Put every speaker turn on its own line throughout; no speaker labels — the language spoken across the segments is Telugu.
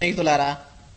స్నేహితులారా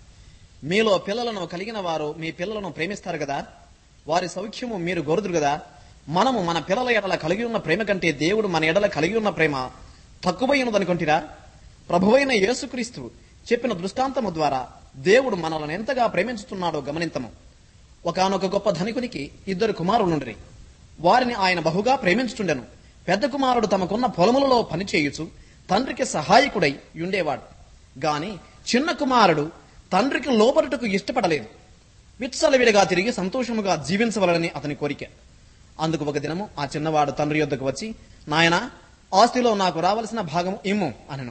మీలో పిల్లలను కలిగిన వారు మీ పిల్లలను ప్రేమిస్తారు కదా వారి సౌఖ్యము మీరు గోరుదురు కదా మనము మన పిల్లల ఎడల కలిగి ఉన్న ప్రేమ కంటే దేవుడు మన ఎడల కలిగి ఉన్న ప్రేమ తక్కువైనదనుకుంటురా ప్రభువైన యేసుక్రీస్తు చెప్పిన దృష్టాంతము ద్వారా దేవుడు మనల్ని ఎంతగా ప్రేమించుతున్నాడో గమనింతము ఒకనొక గొప్ప ధనికునికి ఇద్దరు కుమారులుండ్రి వారిని ఆయన బహుగా ప్రేమించుచుండెను పెద్ద కుమారుడు తమకున్న పొలములలో పనిచేయుచు తండ్రికి సహాయకుడై ఉండేవాడు గాని చిన్న కుమారుడు తండ్రికి లోబరుటకు ఇష్టపడలేదు విత్సలవిడిగా తిరిగి సంతోషముగా జీవించవలనని అతని కోరిక అందుకు ఒక దినము ఆ చిన్నవాడు తండ్రి యొద్దకు వచ్చి నాయనా ఆస్తిలో నాకు రావలసిన భాగము ఇమ్ము అనను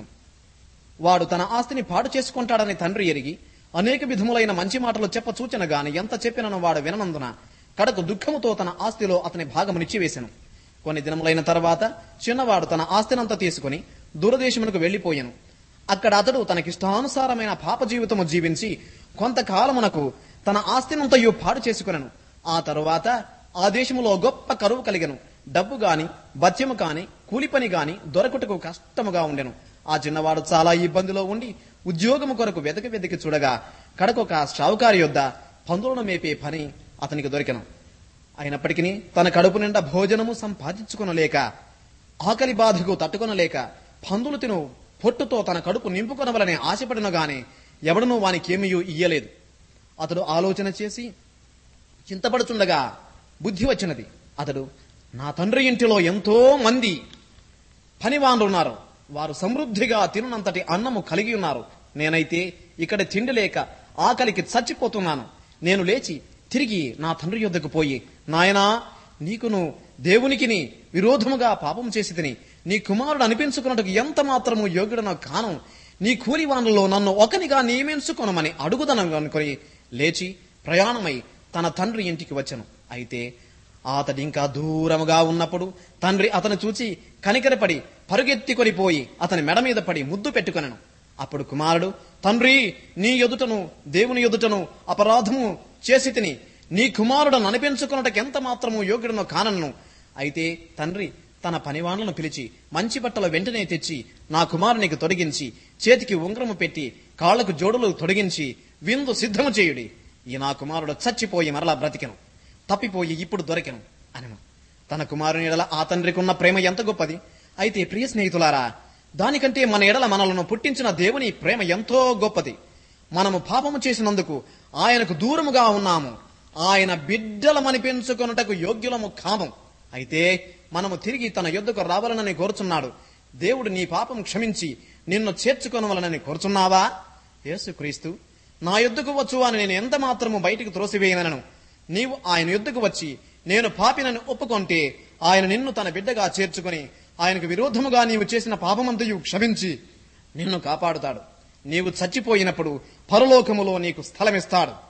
వాడు తన ఆస్తిని పాడు చేసుకుంటాడని తండ్రి ఎరిగి అనేక విధములైన మంచి మాటలు చెప్ప సూచన గాని ఎంత చెప్పినను వాడు విననందున కడకు దుఃఖముతో తన ఆస్తిలో అతని భాగము నిచ్చివేశను కొన్ని దినములైన తర్వాత చిన్నవాడు తన ఆస్తినంతా తీసుకుని దూరదేశమునకు వెళ్లిపోయాను అక్కడ అతడు తనకిష్టానుసారమైన పాప జీవితము జీవించి కొంతకాలమునకు తన ఆస్తినంతయు పాడు చేసుకునను ఆ తరువాత ఆ దేశములో గొప్ప కరువు కలిగను డబ్బు గాని బత్యము కాని కూలి పని గాని దొరకుటకు కష్టముగా ఉండెను ఆ చిన్నవాడు చాలా ఇబ్బందిలో ఉండి ఉద్యోగము కొరకు వెతకి వెతికి చూడగా కడకొక షావుకారి యొద్ద పందులను మేపే పని అతనికి దొరికెను అయినప్పటికీ తన కడుపు నిండా భోజనము సంపాదించుకొనలేక ఆకలి బాధకు తట్టుకొనలేక పందులు తిను పొట్టుతో తన కడుపు నింపుకొనవలనే ఆశపడిన గాని ఎవడనూ వానికేమీ ఇయ్యలేదు అతడు ఆలోచన చేసి చింతపడుచుండగా బుద్ధి వచ్చినది అతడు నా తండ్రి ఇంటిలో ఎంతో మంది పనివాన్లు ఉన్నారు వారు సమృద్ధిగా తినునంతటి అన్నము కలిగి ఉన్నారు నేనైతే ఇక్కడ తిండి లేక ఆకలికి చచ్చిపోతున్నాను నేను లేచి తిరిగి నా తండ్రి యొద్దకు పోయి నాయనా నీకును దేవునికిని విరోధముగా పాపం చేసి తిని నీ కుమారుడు అనిపించుకున్నట్టుకు ఎంత మాత్రము యోగ్యుడనో కాను నీ కూలివానులలో నన్ను ఒకనిగా నియమించుకొనమని అడుగుదనం అనుకొని లేచి ప్రయాణమై తన తండ్రి ఇంటికి వచ్చెను అయితే అతడు ఇంకా దూరముగా ఉన్నప్పుడు తండ్రి అతను చూచి కనికరపడి పరుగెత్తికొని పోయి అతని మెడ మీద పడి ముద్దు పెట్టుకొనెను అప్పుడు కుమారుడు తండ్రి నీ ఎదుటను దేవుని ఎదుటను అపరాధము చేసి తిని నీ కుమారుడు అనిపించుకున్నటకు ఎంత మాత్రము యోగ్యుడనో కానన్ను అయితే తండ్రి తన పనివాళ్లను పిలిచి మంచి బట్టలు వెంటనే తెచ్చి నా కుమారునికి తొడిగించి చేతికి ఉంగరము పెట్టి కాళ్లకు జోడులు తొడిగించి విందు సిద్ధము చేయుడి ఈ నా కుమారుడు చచ్చిపోయి మరలా బ్రతికెను తప్పిపోయి ఇప్పుడు దొరికెను అనను తన కుమారుని ఎడల ఆ తండ్రికి ఉన్న ప్రేమ ఎంత గొప్పది అయితే ప్రియ స్నేహితులారా దానికంటే మన ఎడల మనలను పుట్టించిన దేవుని ప్రేమ ఎంతో గొప్పది మనము పాపము చేసినందుకు ఆయనకు దూరముగా ఉన్నాము ఆయన బిడ్డలమని పెంచుకొనుటకు యోగ్యులము కాము అయితే మనము తిరిగి తన యొద్దకు రావాలనని కోరుచున్నాడు దేవుడు నీ పాపం క్షమించి నిన్ను చేర్చుకొనవలనని కోరుచున్నావా యేసుక్రీస్తు నా యొద్దకు వచ్చు అని నేను ఎంత మాత్రము బయటికి త్రోసివేయనను నీవు ఆయన యుద్ధకు వచ్చి నేను పాపినని ఒప్పుకొంటే ఆయన నిన్ను తన బిడ్డగా చేర్చుకొని ఆయనకు విరోధముగా నీవు చేసిన పాపమంతయు క్షమించి నిన్ను కాపాడుతాడు నీవు చచ్చిపోయినప్పుడు పరలోకములో నీకు స్థలమిస్తాడు